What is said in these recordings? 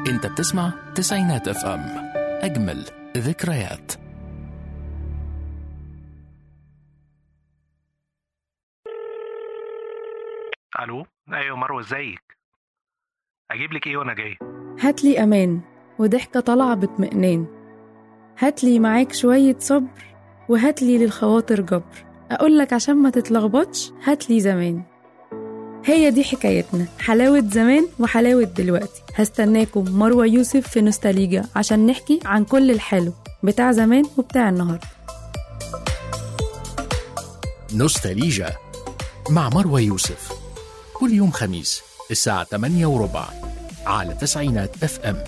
انت بتسمع تسعينات اف ام اجمل ذكريات الو ايوه مروه ازيك اجيب لك ايه وانا جاي هاتلي أمان وضحكة طالعة باطمئنان هاتلي معاك شوية صبر وهاتلي للخواطر جبر أقولك عشان ما تتلخبطش هاتلي زمان هي دي حكايتنا حلاوة زمان وحلاوة دلوقتي هستناكم مروة يوسف في نوستاليجا عشان نحكي عن كل الحلو بتاع زمان وبتاع النهاردة نوستاليجا مع مروى يوسف كل يوم خميس الساعة 8 وربع على تسعينات اف ام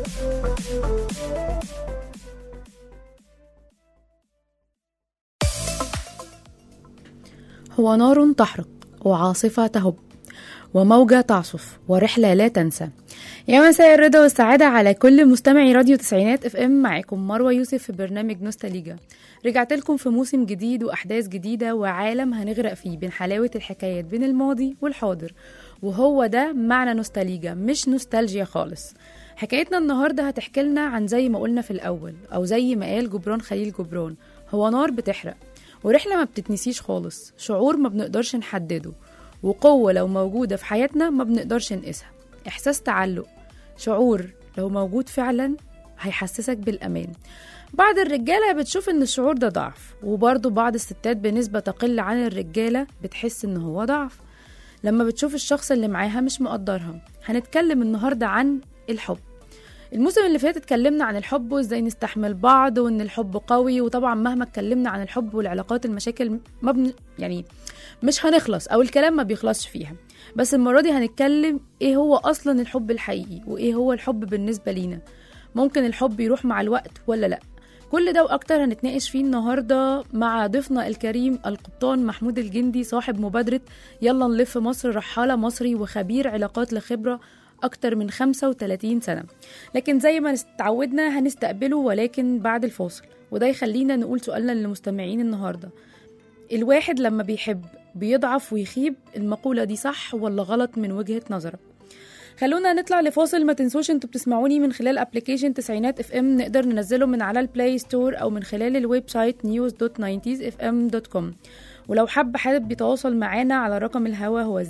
هو نار تحرق وعاصفة تهب وموجة تعصف ورحلة لا تنسى يا مساء الرضا والسعادة على كل مستمعي راديو تسعينات اف ام معاكم مروة يوسف في برنامج نوستاليجا رجعت لكم في موسم جديد وأحداث جديدة وعالم هنغرق فيه بين حلاوة الحكايات بين الماضي والحاضر وهو ده معنى نوستاليجا مش نوستالجيا خالص حكايتنا النهاردة هتحكي لنا عن زي ما قلنا في الأول أو زي ما قال جبران خليل جبران هو نار بتحرق ورحلة ما بتتنسيش خالص شعور ما بنقدرش نحدده وقوة لو موجودة في حياتنا ما بنقدرش نقيسها إحساس تعلق شعور لو موجود فعلا هيحسسك بالأمان بعض الرجالة بتشوف إن الشعور ده ضعف وبرضه بعض الستات بنسبة تقل عن الرجالة بتحس إن هو ضعف لما بتشوف الشخص اللي معاها مش مقدرها هنتكلم النهاردة عن الحب الموسم اللي فات اتكلمنا عن الحب وازاي نستحمل بعض وان الحب قوي وطبعا مهما اتكلمنا عن الحب والعلاقات المشاكل ما بن... يعني مش هنخلص او الكلام ما بيخلصش فيها بس المرة دي هنتكلم ايه هو اصلا الحب الحقيقي وايه هو الحب بالنسبة لينا ممكن الحب يروح مع الوقت ولا لا كل ده واكتر هنتناقش فيه النهارده مع ضيفنا الكريم القبطان محمود الجندي صاحب مبادره يلا نلف مصر رحاله مصري وخبير علاقات لخبره أكتر من 35 سنة لكن زي ما استعودنا هنستقبله ولكن بعد الفاصل وده يخلينا نقول سؤالنا للمستمعين النهاردة الواحد لما بيحب بيضعف ويخيب المقولة دي صح ولا غلط من وجهة نظرك خلونا نطلع لفاصل ما تنسوش انتوا بتسمعوني من خلال ابلكيشن تسعينات اف ام نقدر ننزله من على البلاي ستور او من خلال الويب سايت news.90sfm.com ولو حب حابب يتواصل معانا على رقم الهوا هو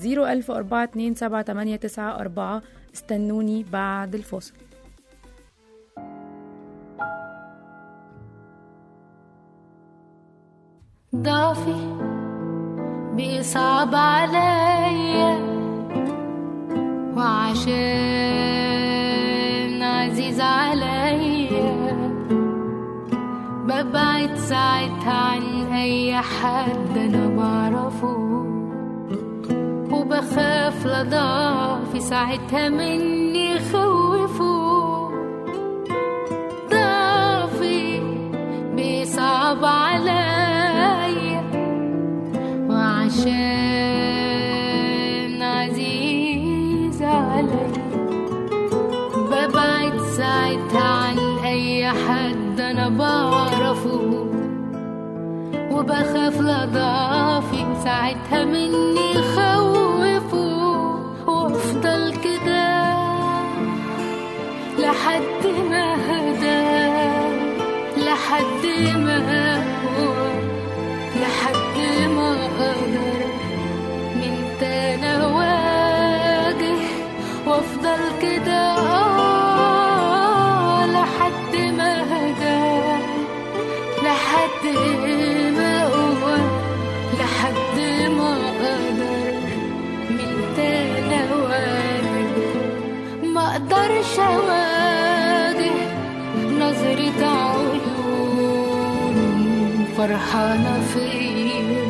010427894 استنوني بعد الفاصل ضعفي بيصعب عليا وعشان عزيز عليا ببعد ساعتها عن أي حد أنا بعرفه وبخاف لضعفي ساعتها مني خوفه ضعفي بيصعب عليا وعشان عزيز عليا ببعد ساعتها عن أي حد أنا بعرفه وبخاف لضعفي ساعتها مني خوفه وافضل كده لحد ما هدى لحد ما هو لحد ما اقدر من تاني اواجه وافضل كده آه لحد ما هدى لحد ما هو لحد ما اقدر من تاني اواجه ما اقدرش اواجه نظرة عيون فرحانة فيا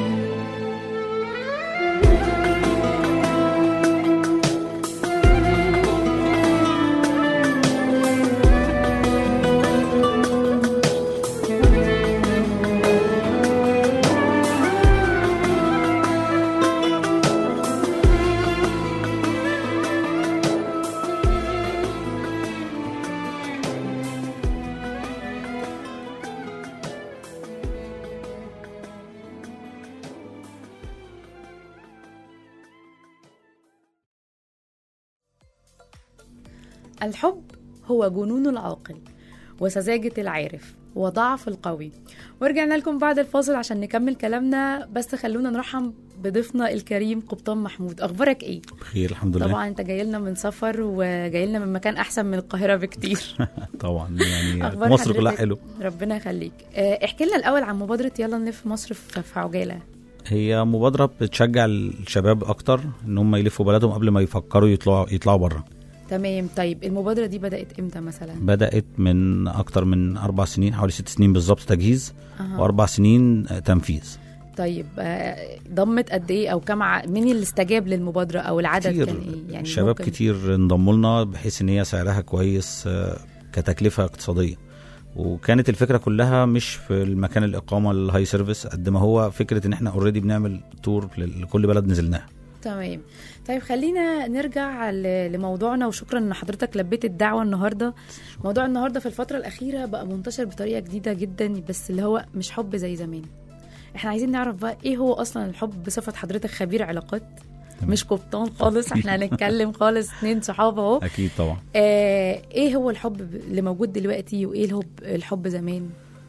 الحب هو جنون العاقل وسذاجة العارف وضعف القوي ورجعنا لكم بعد الفاصل عشان نكمل كلامنا بس خلونا نرحب بضيفنا الكريم قبطان محمود اخبارك ايه بخير الحمد لله طبعا انت جاي لنا من سفر وجاي لنا من مكان احسن من القاهره بكتير طبعا يعني أخبار مصر كلها حضرتك؟ حلو ربنا يخليك آه، احكي لنا الاول عن مبادره يلا نلف مصر في في عجاله هي مبادره بتشجع الشباب اكتر ان هم يلفوا بلدهم قبل ما يفكروا يطلعوا يطلعوا بره تمام طيب المبادره دي بدات امتى مثلا بدات من اكتر من اربع سنين حوالي ست سنين بالظبط تجهيز أها. واربع سنين آه، تنفيذ طيب آه، ضمت قد ايه او كم ع... مين اللي استجاب للمبادره او العدد كتير كان ايه يعني شباب ممكن- كتير انضموا لنا بحيث ان هي سعرها كويس آه، كتكلفه اقتصاديه وكانت الفكره كلها مش في المكان الاقامه الهاي سيرفيس قد ما هو فكره ان احنا اوريدي بنعمل تور لكل بلد نزلناها تمام طيب خلينا نرجع ل- لموضوعنا وشكرا ان حضرتك لبيت الدعوه النهارده موضوع النهارده في الفتره الاخيره بقى منتشر بطريقه جديده جدا بس اللي هو مش حب زي زمان احنا عايزين نعرف بقى ايه هو اصلا الحب بصفه حضرتك خبير علاقات تمام. مش قبطان خالص احنا هنتكلم خالص اتنين صحاب اهو اكيد طبعا آه ايه هو الحب اللي موجود دلوقتي وايه الحب الحب زمان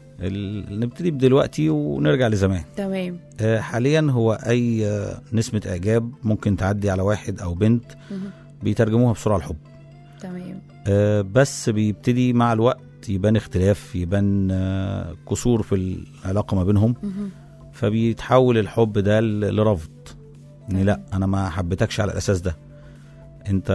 ال- نبتدي بدلوقتي ونرجع لزمان تمام آه، حاليا هو اي آه، نسمه اعجاب ممكن تعدي على واحد او بنت مهم. بيترجموها بسرعه الحب تمام آه، بس بيبتدي مع الوقت يبان اختلاف يبان آه، قصور في العلاقه ما بينهم مهم. فبيتحول الحب ده ل- لرفض ان تمام. لا انا ما حبيتكش على الاساس ده انت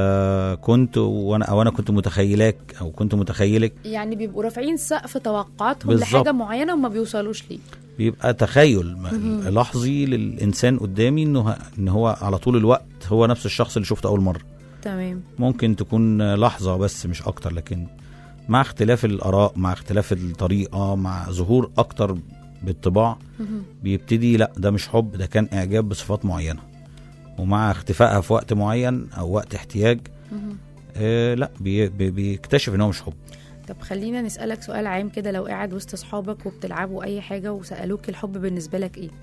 كنت وانا او انا كنت متخيلاك او كنت متخيلك يعني بيبقوا رافعين سقف توقعاتهم بالظبط. لحاجه معينه وما بيوصلوش ليه بيبقى تخيل مهم. لحظي للانسان قدامي انه ه- ان هو على طول الوقت هو نفس الشخص اللي شفته اول مره تمام ممكن تكون لحظه بس مش اكتر لكن مع اختلاف الاراء مع اختلاف الطريقه مع ظهور اكتر بالطباع مهم. بيبتدي لا ده مش حب ده كان اعجاب بصفات معينه ومع اختفائها في وقت معين او وقت احتياج مهم. آه لا بي بي بيكتشف ان هو مش حب طب خلينا نسألك سؤال عام كده لو قاعد وسط أصحابك وبتلعبوا أي حاجة وسألوك الحب بالنسبة لك إيه؟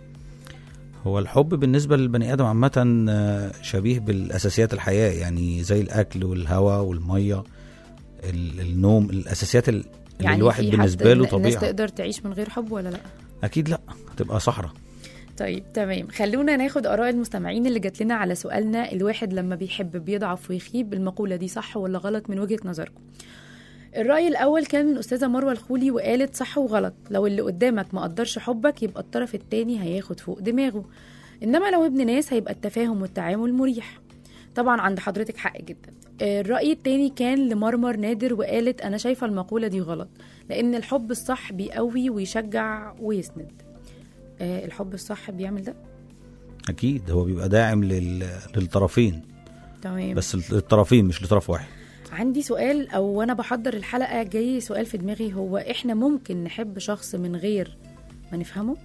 هو الحب بالنسبة للبني آدم عامة آه، شبيه بالأساسيات الحياة يعني زي الأكل والهواء والمية ال- النوم الأساسيات ال- اللي يعني الواحد في حد بالنسبة له الناس طبيعة تقدر تعيش من غير حب ولا لأ؟ أكيد لا هتبقى صحراء طيب تمام خلونا ناخد آراء المستمعين اللي جات لنا على سؤالنا الواحد لما بيحب بيضعف ويخيب المقولة دي صح ولا غلط من وجهة نظركم؟ الرأي الأول كان من أستاذة مروة الخولي وقالت صح وغلط لو اللي قدامك ما قدرش حبك يبقى الطرف التاني هياخد فوق دماغه إنما لو ابن ناس هيبقى التفاهم والتعامل مريح طبعا عند حضرتك حق جدا الرأي التاني كان لمرمر نادر وقالت أنا شايفة المقولة دي غلط لأن الحب الصح بيقوي ويشجع ويسند آه، الحب الصح بيعمل ده أكيد هو بيبقى داعم لل... للطرفين تمام بس للطرفين مش لطرف واحد عندي سؤال او وانا بحضر الحلقه جاي سؤال في دماغي هو احنا ممكن نحب شخص من غير ما نفهمه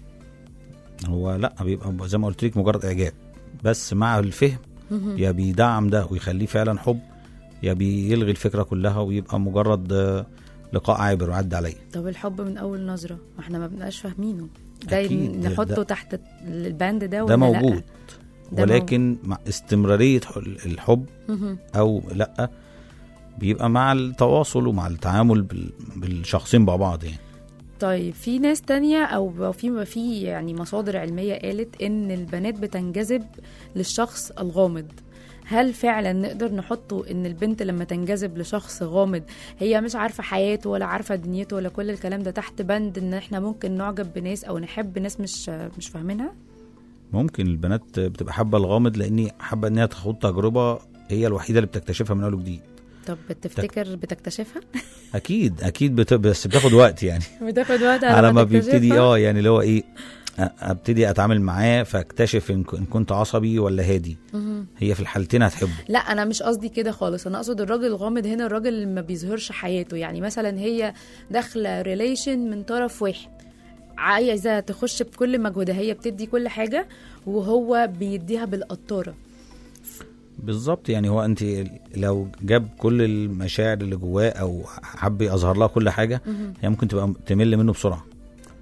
هو لا بيبقى زي ما قلت لك مجرد إعجاب بس مع الفهم يا بيدعم ده ويخليه فعلا حب يا بيلغي الفكرة كلها ويبقى مجرد آه، لقاء عابر وعدى عليا طب الحب من اول نظره ما احنا ما بنبقاش فاهمينه ده أكيد، ده- نحطه ده- تحت الباند ده ولا ده لأ؟ موجود ده ولكن مع استمرارية حل- الحب مهم. او لا بيبقى مع التواصل ومع التعامل بال- بالشخصين مع بعض يعني طيب في ناس تانية او في في يعني مصادر علميه قالت ان البنات بتنجذب للشخص الغامض هل فعلا نقدر نحطه ان البنت لما تنجذب لشخص غامض هي مش عارفه حياته ولا عارفه دنيته ولا كل الكلام ده تحت بند ان احنا ممكن نعجب بناس او نحب ناس مش مش فاهمينها ممكن البنات بتبقى حابه الغامض لاني حابه ان هي تخوض تجربه هي الوحيده اللي بتكتشفها من اول وجديد طب بتفتكر بتكتشفها اكيد اكيد بت... بس بتاخد وقت يعني بتاخد وقت على ما تكتشفها؟ بيبتدي اه يعني اللي هو ايه أ- ابتدي اتعامل معاه فاكتشف ان ك- إن كنت عصبي ولا هادي مهم. هي في الحالتين هتحبه لا انا مش قصدي كده خالص انا اقصد الراجل الغامض هنا الراجل اللي ما بيظهرش حياته يعني مثلا هي داخله ريليشن من طرف واحد عايزه تخش بكل مجهودها هي بتدي كل حاجه وهو بيديها بالقطاره بالظبط يعني هو انت لو جاب كل المشاعر اللي جواه او حب يظهر لها كل حاجه هي ممكن تبقى تمل منه بسرعه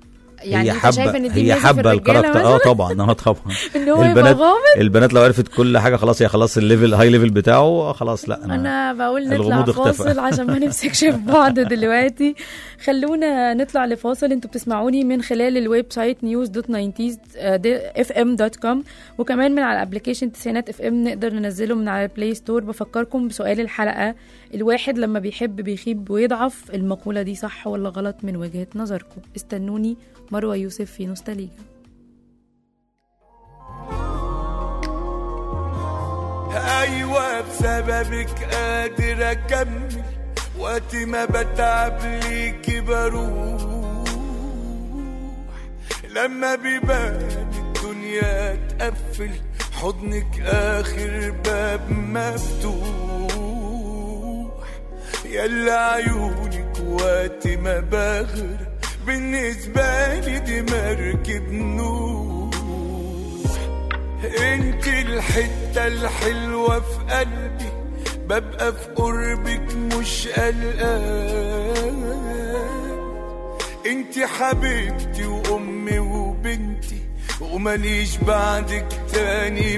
يعني هي انت شايف حابه ان دي هي ميزة في حابه الرجالة الكاركتر اه مثلا؟ طبعا اه طبعا ان هو يبقى البنات غامض البنات لو عرفت كل حاجه خلاص هي خلاص الليفل هاي ليفل بتاعه خلاص لا انا, انا بقول نطلع الغموض اختفى. فاصل عشان ما نمسكش في بعض دلوقتي خلونا نطلع لفاصل انتوا بتسمعوني من خلال الويب سايت نيوز دوت اف ام دوت كوم وكمان من على الابلكيشن تسعينات اف ام نقدر ننزله من على البلاي ستور بفكركم بسؤال الحلقه الواحد لما بيحب بيخيب ويضعف المقوله دي صح ولا غلط من وجهه نظركم استنوني مروه يوسف في نوستاليجا ايوه بسببك قادر اكمل وقت ما بتعب ليكي بروح لما بيبان الدنيا تقفل حضنك اخر باب مفتوح يلا عيونك وقت ما بغرق بالنسبة لي دي مركب نوح انت الحتة الحلوة في قلبي ببقى في قربك مش قلقان انت حبيبتي وامي وبنتي ومليش بعدك تاني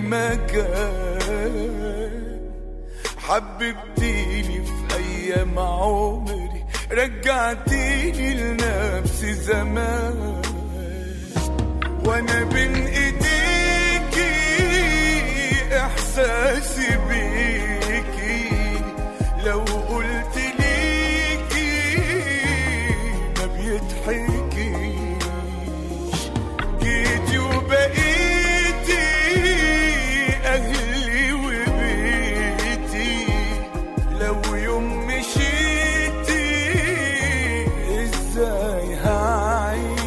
مكان حببتيني في ايام عمري رجعتيني لنفسي زمان وانا بين ايديكي احساسي بيكي لو قلت ليكي ما بيضحكيش جيتي وبقيتي اهلي وبيتي لو يوم مشيتي ازاي هعيش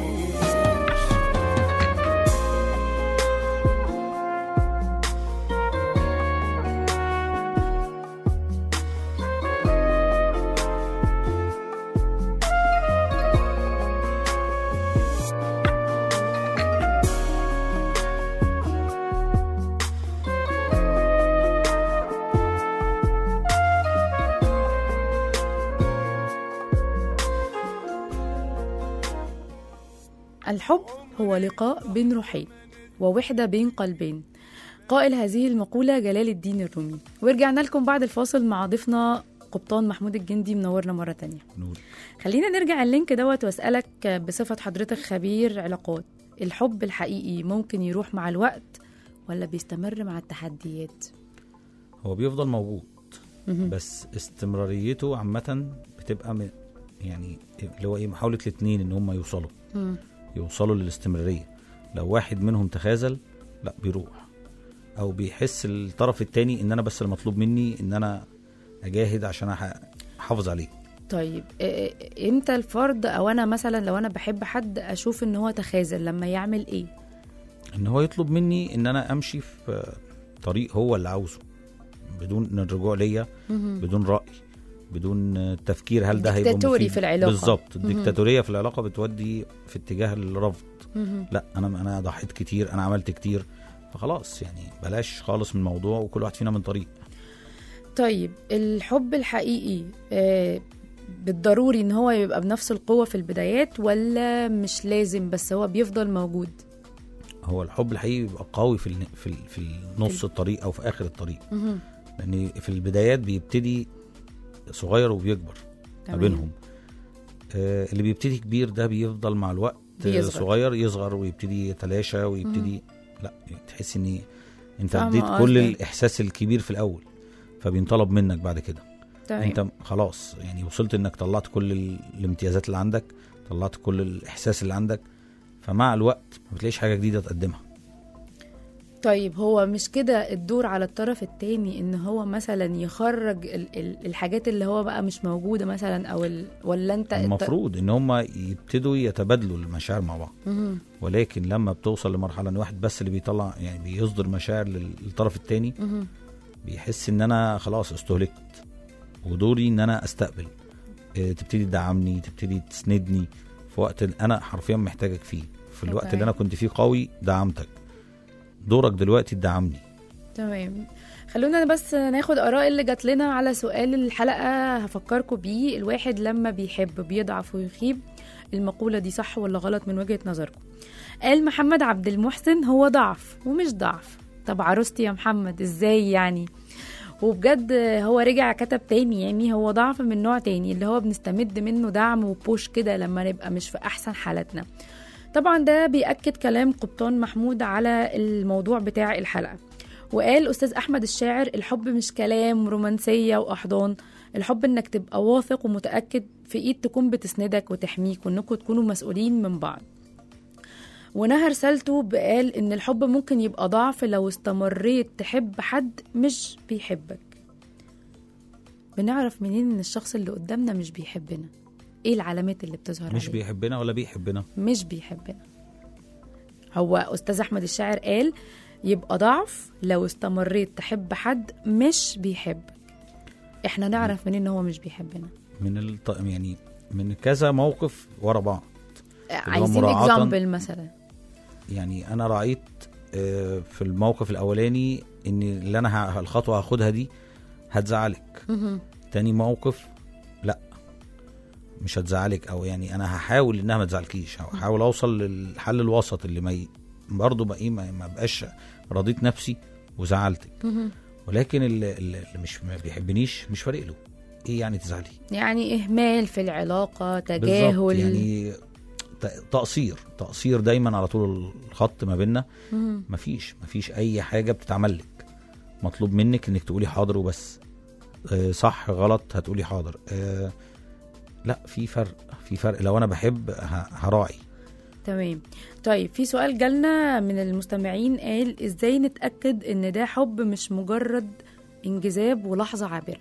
الحب هو لقاء بين روحين ووحدة بين قلبين قائل هذه المقولة جلال الدين الرومي ورجعنا لكم بعد الفاصل مع ضيفنا قبطان محمود الجندي منورنا مرة تانية نور. خلينا نرجع اللينك دوت واسألك بصفة حضرتك خبير علاقات الحب الحقيقي ممكن يروح مع الوقت ولا بيستمر مع التحديات هو بيفضل موجود مهم. بس استمراريته عامة بتبقى م... يعني اللي هو ايه محاولة الاتنين ان هم يوصلوا مم. يوصلوا للاستمرارية لو واحد منهم تخاذل لا بيروح او بيحس الطرف التاني ان انا بس المطلوب مني ان انا اجاهد عشان أح- احافظ عليه طيب إ- إ- امتى الفرد او انا مثلا لو انا بحب حد اشوف ان هو تخاذل لما يعمل ايه ان هو يطلب مني ان انا امشي في طريق هو اللي عاوزه بدون الرجوع ليا مهم. بدون راي بدون تفكير هل ده هيبقى ديكتاتوري مفيد في العلاقة. بالظبط مهم. الديكتاتوريه في العلاقه بتودي في اتجاه الرفض مهم. لا انا انا ضحيت كتير انا عملت كتير فخلاص يعني بلاش خالص من الموضوع وكل واحد فينا من طريق طيب الحب الحقيقي آه، بالضروري ان هو يبقى بنفس القوة في البدايات ولا مش لازم بس هو بيفضل موجود هو الحب الحقيقي بيبقى قوي في الن- في ال- في نص الطريق او في اخر الطريق مهم. لان في البدايات بيبتدي صغير وبيكبر ما تمام. بينهم آه اللي بيبتدي كبير ده بيفضل مع الوقت آه، بيصغر. صغير يصغر ويبتدي يتلاشى ويبتدي لا تحس ان انت فاهمة اديت كل قصدك. الاحساس الكبير في الاول فبينطلب منك بعد كده تمام انت خلاص يعني وصلت انك طلعت كل ال- الامتيازات اللي عندك طلعت كل الاحساس اللي عندك فمع الوقت ما بتلاقيش حاجه جديده تقدمها طيب هو مش كده الدور على الطرف التاني ان هو مثلا يخرج ال- ال- الحاجات اللي هو بقى مش موجودة مثلا او ال... ولا انت المفروض ان هم يبتدوا يتبادلوا المشاعر مع بعض مهم. ولكن لما بتوصل لمرحله ان واحد بس اللي بيطلع يعني بيصدر مشاعر لل- للطرف التاني مهم. بيحس ان انا خلاص استهلكت ودوري ان انا استقبل اه، تبتدي تدعمني تبتدي تسندني في وقت اللي انا حرفيا محتاجك فيه في الوقت تمام. اللي انا كنت فيه قوي دعمتك دورك دلوقتي تدعمني تمام خلونا بس ناخد اراء اللي جات لنا على سؤال الحلقه هفكركم بيه الواحد لما بيحب بيضعف ويخيب المقولة دي صح ولا غلط من وجهة نظركم قال محمد عبد المحسن هو ضعف ومش ضعف طب عروستي يا محمد ازاي يعني وبجد هو رجع كتب تاني يعني هو ضعف من نوع تاني اللي هو بنستمد منه دعم وبوش كده لما نبقى مش في احسن حالاتنا طبعا ده بيأكد كلام قبطان محمود على الموضوع بتاع الحلقة وقال أستاذ أحمد الشاعر الحب مش كلام رومانسية وأحضان الحب إنك تبقى واثق ومتأكد في إيد تكون بتسندك وتحميك وإنكم تكونوا مسؤولين من بعض ونهى رسالته بقال إن الحب ممكن يبقى ضعف لو استمريت تحب حد مش بيحبك بنعرف منين إن الشخص اللي قدامنا مش بيحبنا إيه العلامات اللي بتظهر مش عليه؟ بيحبنا ولا بيحبنا مش بيحبنا هو استاذ احمد الشاعر قال يبقى ضعف لو استمريت تحب حد مش بيحبك احنا نعرف منين ان هو مش بيحبنا من الط... يعني من كذا موقف ورا بعض عايزين مراعاة- اكزامبل مثلا يعني انا راعيت آه، في الموقف الاولاني ان اللي انا ه- الخطوه هاخدها دي هتزعلك مهم. تاني موقف لا مش هتزعلك او يعني انا هحاول انها ما تزعلكيش هحاول اوصل للحل الوسط اللي ما ي... برضه بقى ايه ما ما بقاش رضيت نفسي وزعلتك مهم. ولكن اللي, اللي اللي مش ما بيحبنيش مش فارق له ايه يعني تزعلي يعني اهمال في العلاقه بالظبط تجاهل يعني ت- تقصير تقصير دايما على طول الخط ما بيننا مهم. مفيش مفيش اي حاجه بتتعمل لك مطلوب منك انك تقولي حاضر وبس آه، صح غلط هتقولي حاضر آه، لا في فرق في فرق لو انا بحب ه- هراعي تمام طيب في سؤال جالنا من المستمعين قال ازاي نتاكد ان ده حب مش مجرد انجذاب ولحظه عابره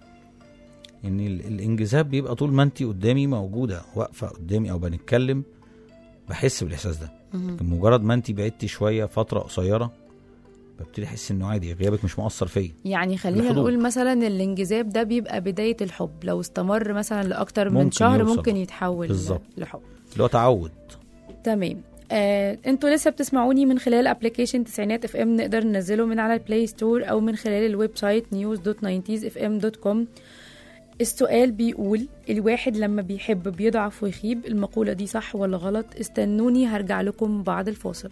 ان ال- الانجذاب بيبقى طول ما انت قدامي موجوده واقفه قدامي او بنتكلم بحس بالاحساس ده مهم. لكن مجرد ما انت بعدتي شويه فتره قصيره ببتدي احس انه عادي غيابك مش مؤثر فيا يعني خلينا الحدود. نقول مثلا الانجذاب ده بيبقى بداية الحب لو استمر مثلا لأكتر من ممكن شهر يوصل. ممكن يتحول بالظبط. لحب اللي هو تعود تمام آه، انتوا لسه بتسمعوني من خلال ابلكيشن تسعينات اف ام نقدر ننزله من على البلاي ستور او من خلال الويب سايت news.90sfm.com السؤال بيقول الواحد لما بيحب بيضعف ويخيب المقولة دي صح ولا غلط استنوني هرجع لكم بعد الفاصل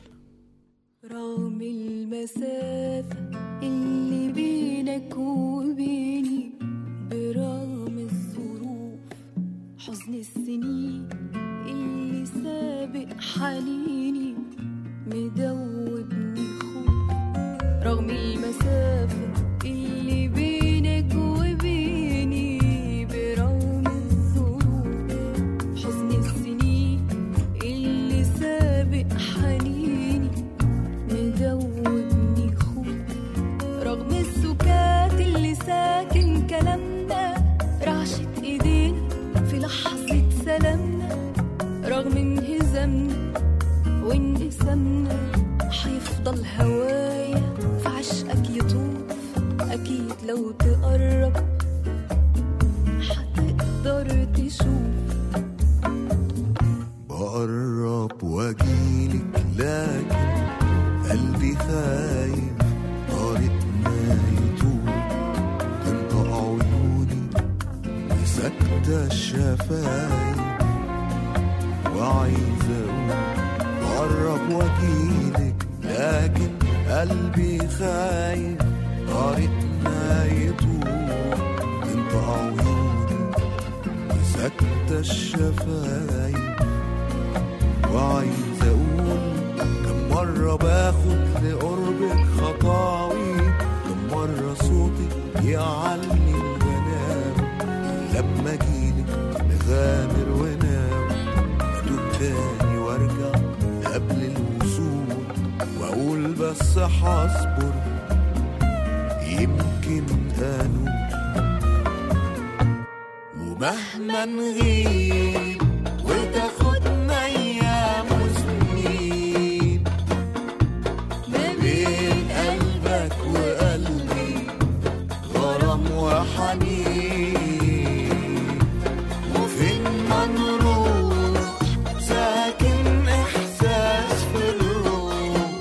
رغم المسافة اللي بينك وبيني برغم الظروف حزن السنين اللي سابق حنيني مدوبني خوف رغم المسافة اللي بينك وبيني برغم الظروف حزن السنين اللي سابق حنيني مدوبني خوف رغم السكات اللي ساكن كلامنا رعشة ايدينا في لحظة سلامنا رغم انهزامنا وانقسامنا هيفضل هوايا في عشقك يطوف اكيد لو تقرب هتقدر تشوف بقرب واجيلك لكن قلبي خايف طريقنا يطول تنطق عيوني ساكتة الشفايف وعايز اقول بقرب واجيلك لكن قلبي خايف طريقنا يطول تنطق عيوني ساكتة الشفايف وعايز اقول كم مرة باخد لقربك خطاوي كم مرة صوتي يعلي الغنام لما اجيلك نغامر وناوي اتوب تاني وارجع قبل الوصول واقول بس هصبر يمكن انول ومهما نغيب وتاخدنا ايام وسنين ما بين قلبك وقلبي غرام وحنين وفين ما نروح ساكن احساس في الروح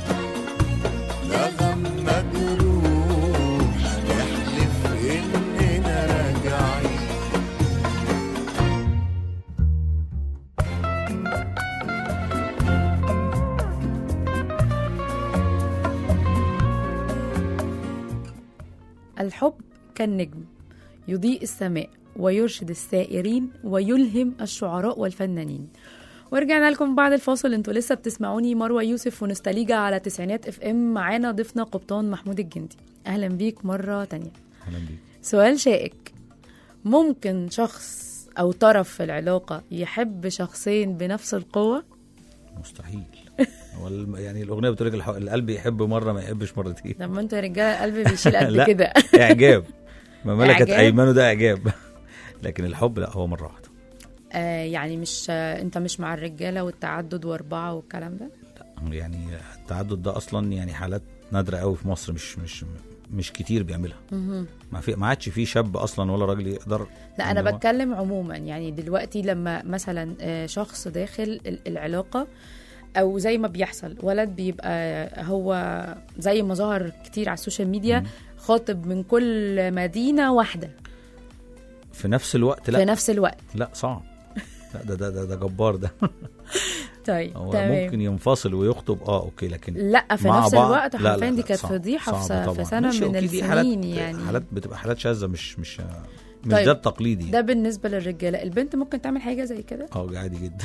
نغم مجروح نحلف اننا راجعين الحب كالنجم يضيء السماء ويرشد السائرين ويلهم الشعراء والفنانين ورجعنا لكم بعد الفاصل انتوا لسه بتسمعوني مروه يوسف ونستليجا على تسعينات اف ام معانا ضيفنا قبطان محمود الجندي اهلا بيك مره تانية اهلا بيك سؤال شائك ممكن شخص او طرف في العلاقه يحب شخصين بنفس القوه مستحيل هو الم- يعني الاغنيه بتقول لك الح- القلب يحب مره ما يحبش مرتين لما انتوا يا رجاله القلب بيشيل قد لا. كده اعجاب ما ملكت إعجاب؟ ايمانه ده اعجاب لكن الحب لا هو مره واحده آه يعني مش آه انت مش مع الرجاله والتعدد واربعه والكلام ده يعني التعدد ده اصلا يعني حالات نادره قوي في مصر مش مش مش كتير بيعملها ما في ما عادش في شاب اصلا ولا راجل يقدر لا انا إن هو- بتكلم عموما يعني دلوقتي لما مثلا آه، شخص داخل ال- العلاقه او زي ما بيحصل ولد بيبقى هو زي ما ظهر كتير على السوشيال ميديا خاطب من كل مدينه واحده في نفس الوقت في لا نفس الوقت لا صعب لا ده ده ده, ده جبار ده طيب هو تمام ممكن ينفصل ويخطب اه اوكي لكن لا في مع نفس بعض- الوقت لا، لا، حرفيا دي لا، كانت صعب- فضيحه في, صعب س- في طبعاً. سنه ماشي، من أوكي، دي حالات السنين يعني حالات بتبقى حالات شاذه مش مش مش طيب، ده التقليدي ده بالنسبه للرجاله البنت ممكن تعمل حاجه زي كده اه عادي جدا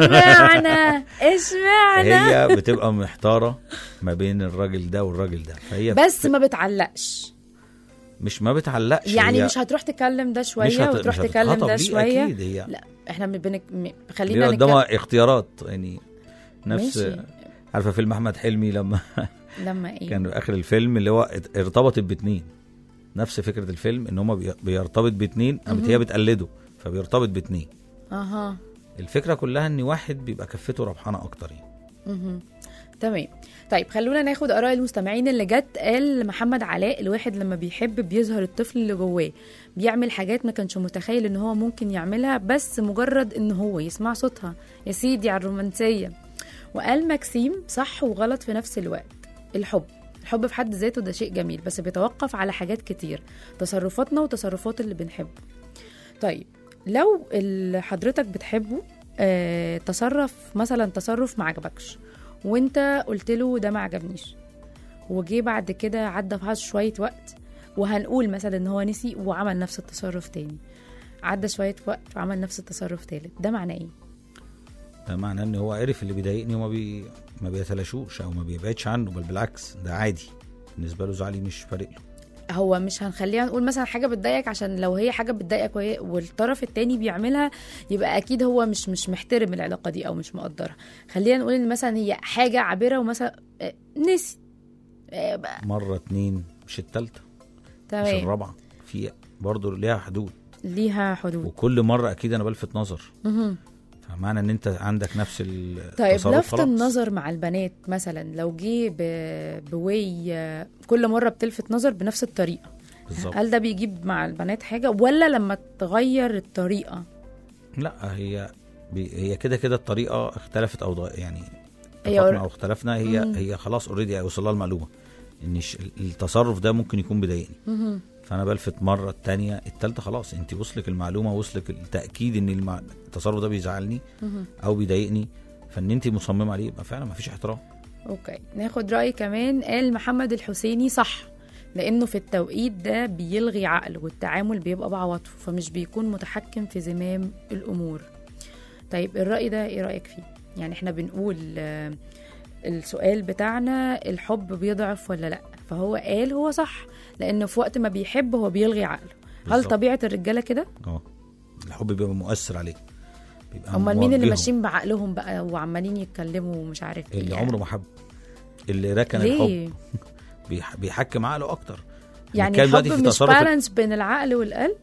اشمعنى اشمعنى هي بتبقى محتاره ما بين الراجل ده والراجل ده فهي بس ما بتعلقش مش ما بتعلقش يعني هي مش هتروح تكلم ده مش شويه هت- وتروح مش تكلم هتتخطب ده ليه شويه اكيد هي لا احنا من بنك... م... ليه خلينا نتكلم قدامها اختيارات يعني نفس ماشي. عارفه فيلم احمد حلمي لما لما ايه كان في اخر الفيلم اللي هو ات- ارتبطت باتنين نفس فكره الفيلم ان هما بي- بيرتبط باتنين قامت هي بتقلده فبيرتبط باتنين اها الفكره كلها ان واحد بيبقى كفته ربحانه اكتر يعني تمام طيب خلونا ناخد اراء المستمعين اللي جت قال محمد علاء الواحد لما بيحب بيظهر الطفل اللي جواه بيعمل حاجات ما كانش متخيل ان هو ممكن يعملها بس مجرد ان هو يسمع صوتها يا سيدي على الرومانسيه وقال مكسيم صح وغلط في نفس الوقت الحب الحب في حد ذاته ده شيء جميل بس بيتوقف على حاجات كتير تصرفاتنا وتصرفات اللي بنحبه طيب لو اللي حضرتك بتحبه آه تصرف مثلا تصرف ما عجبكش وانت قلت له ده ما عجبنيش وجي بعد كده عدى في شويه وقت وهنقول مثلا ان هو نسي وعمل نفس التصرف تاني عدى شويه وقت وعمل نفس التصرف تالت ده معناه ايه ده معناه ان هو عرف اللي بيضايقني وما بي ما بيتلاشوش او ما بيبعدش عنه بل بالعكس ده عادي بالنسبه له زعلي مش فارق له هو مش هنخليها نقول مثلا حاجه بتضايقك عشان لو هي حاجه بتضايقك وهي والطرف التاني بيعملها يبقى اكيد هو مش مش محترم العلاقه دي او مش مقدرها خلينا نقول ان مثلا هي حاجه عابره ومثلا آه، نسي آه، بقى. مره اتنين مش التالتة مش تمام الرابعه في برضه ليها حدود ليها حدود وكل مره اكيد انا بلفت نظر مهم. فمعنى ان انت عندك نفس التصرف طيب لفت خلاص. النظر مع البنات مثلا لو جه ب- بوي آه، كل مره بتلفت نظر بنفس الطريقه بالظبط هل ده بيجيب مع البنات حاجه ولا لما تغير الطريقه لا هي بي هي كده كده الطريقه اختلفت او ض- يعني هي اتفقنا ور- او اختلفنا هي مم. هي خلاص اوريدي هيوصل لها المعلومه ان ش- التصرف ده ممكن يكون بيضايقني مهم. فانا بلفت مره التانية التالتة خلاص انت وصلك المعلومه وصلك التاكيد ان المع... التصرف ده بيزعلني مهم. او بيضايقني فان انت مصممه عليه يبقى فعلا مفيش احترام اوكي ناخد رأي كمان قال محمد الحسيني صح لانه في التوقيت ده بيلغي عقله والتعامل بيبقى بعواطفه فمش بيكون متحكم في زمام الامور طيب الرأي ده ايه رأيك فيه يعني احنا بنقول آه، السؤال بتاعنا الحب بيضعف ولا لا فهو قال هو صح لانه في وقت ما بيحب هو بيلغي عقله هل بالظبط. طبيعة الرجالة كده اه الحب بيبقى مؤثر عليه بيبقى امال مين اللي موجهه. ماشيين بعقلهم بقى وعمالين يتكلموا ومش عارف ايه اللي يعني. عمره ما حب اللي ركن الحب ليه بيح... بيحكم عقله اكتر يعني بنتكلم الحب دلوقتي في مش تصرف بالانس بين العقل والقلب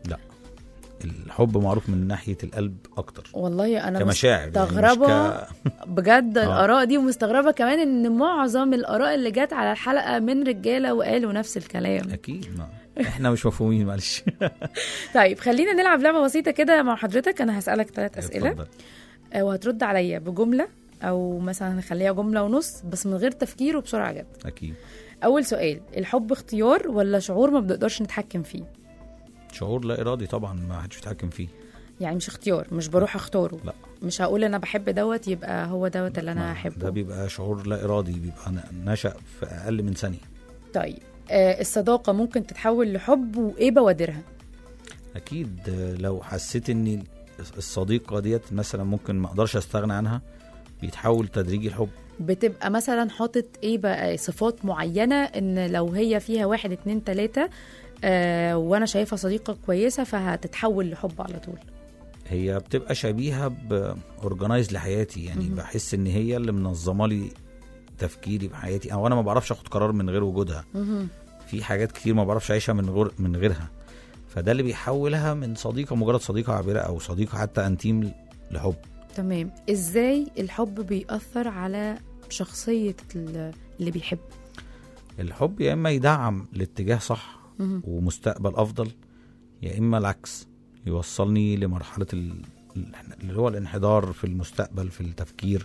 الحب معروف من ناحيه القلب اكتر والله انا كمشاعر يعني مش مستغربه ك... بجد الاراء دي ومستغربه كمان ان معظم الاراء اللي جت على الحلقه من رجاله وقالوا نفس الكلام اكيد ما. احنا مش مفهومين معلش طيب خلينا نلعب لعبه بسيطه كده مع حضرتك انا هسالك ثلاث اسئله اتفضل. آه، وهترد عليا بجمله او مثلا هنخليها جمله ونص بس من غير تفكير وبسرعه جد اكيد اول سؤال الحب اختيار ولا شعور ما بنقدرش نتحكم فيه شعور لا ارادي طبعا ما حدش بيتحكم فيه يعني مش اختيار مش بروح اختاره لا. مش هقول انا بحب دوت يبقى هو دوت اللي انا ما- هحبه ده بيبقى شعور لا ارادي بيبقى ن- نشأ في اقل من ثانيه طيب آه، الصداقه ممكن تتحول لحب وايه بوادرها اكيد آه، لو حسيت ان الصديقه ديت مثلا ممكن ما اقدرش استغنى عنها بيتحول تدريجي الحب بتبقى مثلا حاطط ايه بقى صفات معينه ان لو هي فيها واحد اتنين تلاته آه وانا شايفها صديقه كويسه فهتتحول لحب على طول هي بتبقى شبيهه باورجنايز لحياتي يعني مهم. بحس ان هي اللي منظمه لي تفكيري بحياتي او انا ما بعرفش اخد قرار من غير وجودها مهم. في حاجات كتير ما بعرفش اعيشها من غير من غيرها فده اللي بيحولها من صديقه مجرد صديقه عابره او صديقه حتى انتيم لحب تمام ازاي الحب بيأثر على شخصيه ال- اللي بيحب الحب يا اما يدعم الاتجاه صح مهم. ومستقبل افضل يا اما العكس يوصلني لمرحله ال- ال- اللي هو الانحدار في المستقبل في التفكير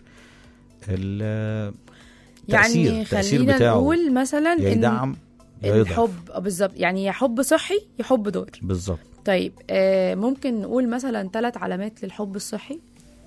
ال- التأثير- يعني التأثير خلينا بتاعه نقول مثلا يا ان يدعم يا يضعف الحب آه، بالظبط يعني يا حب صحي يا حب ضار بالظبط طيب آه ممكن نقول مثلا ثلاث علامات للحب الصحي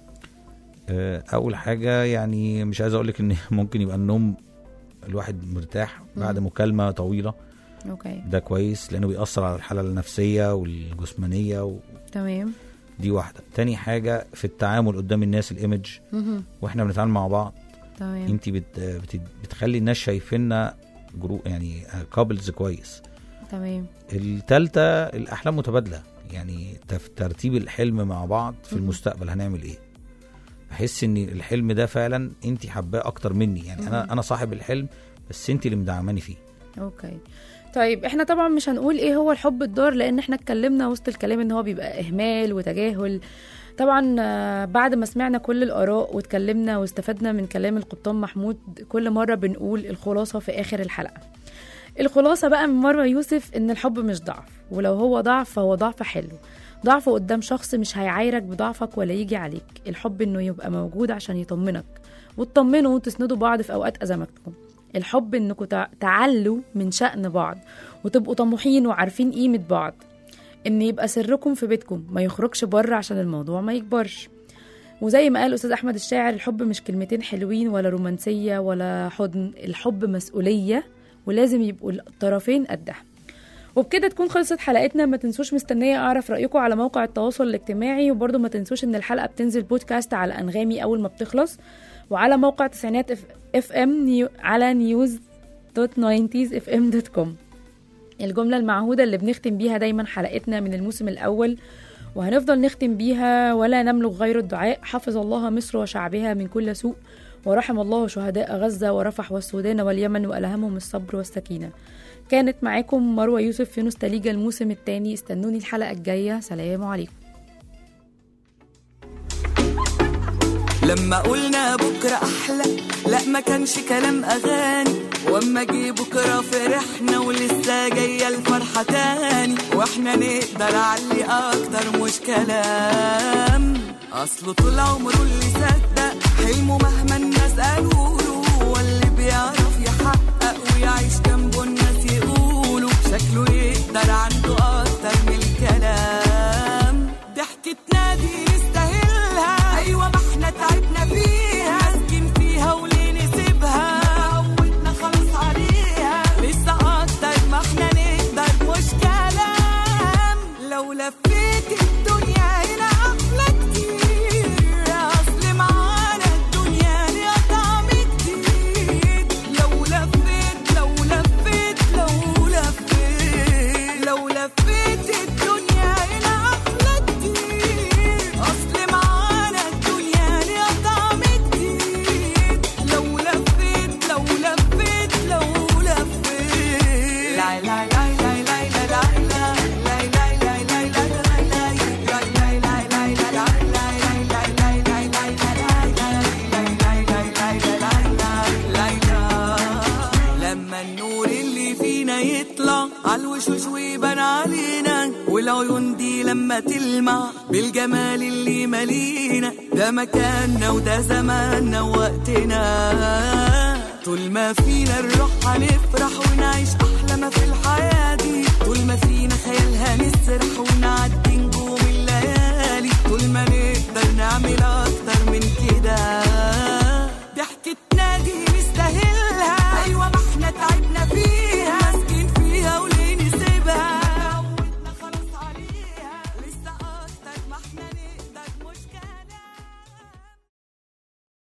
آه، اول حاجه يعني مش عايز اقول لك ان ممكن يبقى النوم الواحد مرتاح بعد مكالمه طويله اوكي ده كويس لانه بيأثر على الحاله النفسيه والجسمانيه ودي تمام واحده تاني حاجه في التعامل قدام الناس الايمج مهم. واحنا بنتعامل مع بعض تمام انت بت بت بتخلي الناس شايفيننا جرو يعني كابلز كويس تمام التالتة الأحلام متبادلة يعني تف- ترتيب الحلم مع بعض في مهم. المستقبل هنعمل إيه بحس إن الحلم ده فعلا أنت حباه أكتر مني يعني مهم. أنا أنا صاحب الحلم بس أنت اللي مدعماني فيه اوكي طيب احنا طبعا مش هنقول ايه هو الحب الضار لان احنا اتكلمنا وسط الكلام ان هو بيبقى اهمال وتجاهل طبعا آه، بعد ما سمعنا كل الاراء واتكلمنا واستفدنا من كلام القبطان محمود كل مره بنقول الخلاصه في اخر الحلقه الخلاصه بقى من مروه يوسف ان الحب مش ضعف ولو هو ضعف فهو ضعف حلو ضعف قدام شخص مش هيعايرك بضعفك ولا يجي عليك الحب انه يبقى موجود عشان يطمنك وتطمنوا وتسندوا بعض في اوقات ازماتكم الحب انكم تع- تعلوا من شأن بعض وتبقوا طموحين وعارفين قيمة بعض ان يبقى سركم في بيتكم ما يخرجش بره عشان الموضوع ما يكبرش وزي ما قال استاذ احمد الشاعر الحب مش كلمتين حلوين ولا رومانسيه ولا حضن الحب مسؤوليه ولازم يبقوا الطرفين قدها وبكده تكون خلصت حلقتنا ما تنسوش مستنيه اعرف رايكم على موقع التواصل الاجتماعي وبرضه ما تنسوش ان الحلقه بتنزل بودكاست على انغامي اول ما بتخلص وعلى موقع تسعينات اف, اف ام نيو على نيوز دوت ناينتيز اف ام دوت كوم الجملة المعهودة اللي بنختم بيها دايما حلقتنا من الموسم الأول وهنفضل نختم بيها ولا نملك غير الدعاء حفظ الله مصر وشعبها من كل سوء ورحم الله شهداء غزة ورفح والسودان واليمن وألهمهم الصبر والسكينة كانت معاكم مروة يوسف في نوستاليجا الموسم الثاني استنوني الحلقة الجاية سلام عليكم لما قلنا بكرة أحلى لا ما كانش كلام أغاني واما جه بكرة فرحنا ولسه جاية الفرحة تاني واحنا نقدر علي أكتر مش كلام أصله طول عمره اللي صدق حلمه مهما الناس قالوا له هو اللي بيعرف يحقق ويعيش جنبه الناس يقولوا شكله يقدر عنده أكتر من الكلام ضحكتنا دي نستاهلها أيوة ما احنا تعبنا فيها ماسكين فيها وليه نسيبها عودنا خلاص عليها لسه أكتر ما احنا نقدر مش كلام لو لفيت الدنيا هنا أحلى كتير أصل معانا الدنيا ليها طعم جديد لو لفيت لو لفيت لو لفيت لو لفيت الدنيا هنا أحلى كتير أصل معانا الدنيا ليها طعم جديد لو لفيت لو لفيت لو لفيت لا لا لا لا لا لا لا لا لما النور اللي فينا يطلع عالوشوش ويبان علينا والعيون دي لما تلمع بالجمال اللي مالينا ده مكاننا وده زماننا ووقتنا طول ما فينا الروح هنفرح ونعيش احلى ما في الحياه